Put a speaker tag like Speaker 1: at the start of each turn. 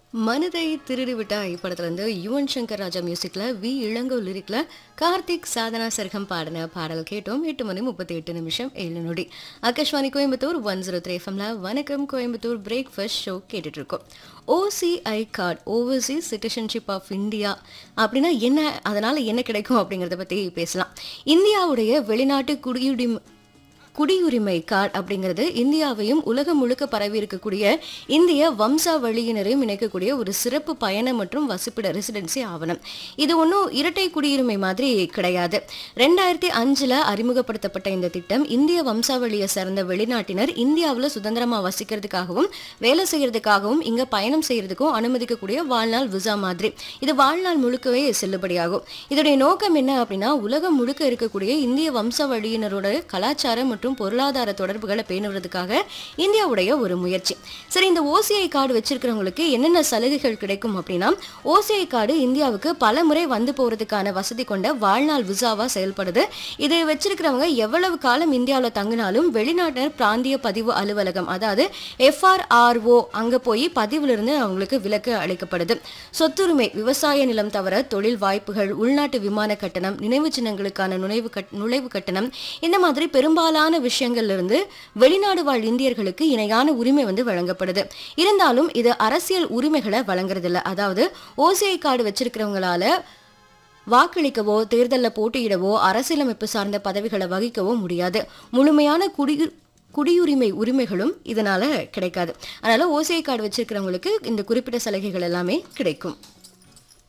Speaker 1: மனதை திருடி விட்டாய் படத்துல இருந்து யுவன் சங்கர் ராஜா மியூசிக்ல வி இளங்கோ லிரிக்ல கார்த்திக் சாதனா சர்க்கம் பாடின பாடல் கேட்டோம் எட்டு மணி முப்பத்தி எட்டு நிமிஷம் ஏழு நொடி Akashvani Coimbatore one zero three எஃப்எம்ல வணக்கம் கோயம்புத்தூர் பிரேக்ஃபாஸ்ட் ஷோ கேட்டுட்டு இருக்கோம் OCI card overseas citizenship of India அப்படின்னா என்ன அதனால என்ன கிடைக்கும் அப்படிங்கறத பத்தி பேசலாம் இந்தியாவுடைய வெளிநாட்டு குடியுரிமை குடியுரிமை கார்டு அப்படிங்கிறது இந்தியாவையும் உலகம் முழுக்க பரவி இருக்கக்கூடிய இந்திய வம்சாவளியினரையும் இணைக்கக்கூடிய ஒரு சிறப்பு பயண மற்றும் வசிப்பிட ரெசிடென்சி ஆவணம் இது ஒன்றும் இரட்டை குடியுரிமை மாதிரி கிடையாது ரெண்டாயிரத்தி அஞ்சில் அறிமுகப்படுத்தப்பட்ட இந்த திட்டம் இந்திய வம்சாவளியை சேர்ந்த வெளிநாட்டினர் இந்தியாவில் சுதந்திரமாக வசிக்கிறதுக்காகவும் வேலை செய்யறதுக்காகவும் இங்கே பயணம் செய்யறதுக்கும் அனுமதிக்கக்கூடிய வாழ்நாள் விசா மாதிரி இது வாழ்நாள் முழுக்கவே செல்லுபடியாகும் இதோடைய நோக்கம் என்ன அப்படின்னா உலகம் முழுக்க இருக்கக்கூடிய இந்திய வம்சாவளியினரோட கலாச்சாரம் மற்றும் பொருளாதார தொடர்புகளை பேணுவதற்காக இந்தியாவுடைய ஒரு முயற்சி சரி இந்த ஓசிஐ கார்டு வச்சிருக்கிறவங்களுக்கு என்னென்ன சலுகைகள் கிடைக்கும் அப்படின்னா ஓசிஐ கார்டு இந்தியாவுக்கு பல முறை வந்து போறதுக்கான வசதி கொண்ட வாழ்நாள் விசாவா செயல்படுது இது வச்சிருக்கிறவங்க எவ்வளவு காலம் இந்தியாவில் தங்கினாலும் வெளிநாட்டினர் பிராந்திய பதிவு அலுவலகம் அதாவது எஃப்ஆர்ஆர்ஓ அங்க போய் பதிவுல இருந்து அவங்களுக்கு விலக்கு அளிக்கப்படுது சொத்துரிமை விவசாய நிலம் தவிர தொழில் வாய்ப்புகள் உள்நாட்டு விமான கட்டணம் நினைவு சின்னங்களுக்கான நுழைவு கட் நுழைவு கட்டணம் இந்த மாதிரி பெரும்பாலான விஷயங்கள்ல இருந்து வெளிநாடு வாழ் இந்தியர்களுக்கு இணையான உரிமை வந்து வழங்கப்படுது இருந்தாலும் இது அரசியல் உரிமைகளை வழங்குறதில்ல அதாவது ஓசிஐ கார்டு வச்சிருக்கிறவங்களால வாக்களிக்கவோ தேர்தலில் போட்டியிடவோ அரசியலமைப்பு சார்ந்த பதவிகளை வகிக்கவோ முடியாது முழுமையான குடி குடியுரிமை உரிமைகளும் இதனால கிடைக்காது அதனால ஓசிஐ கார்டு வச்சிருக்கிறவங்களுக்கு இந்த குறிப்பிட்ட சலுகைகள் எல்லாமே கிடைக்கும்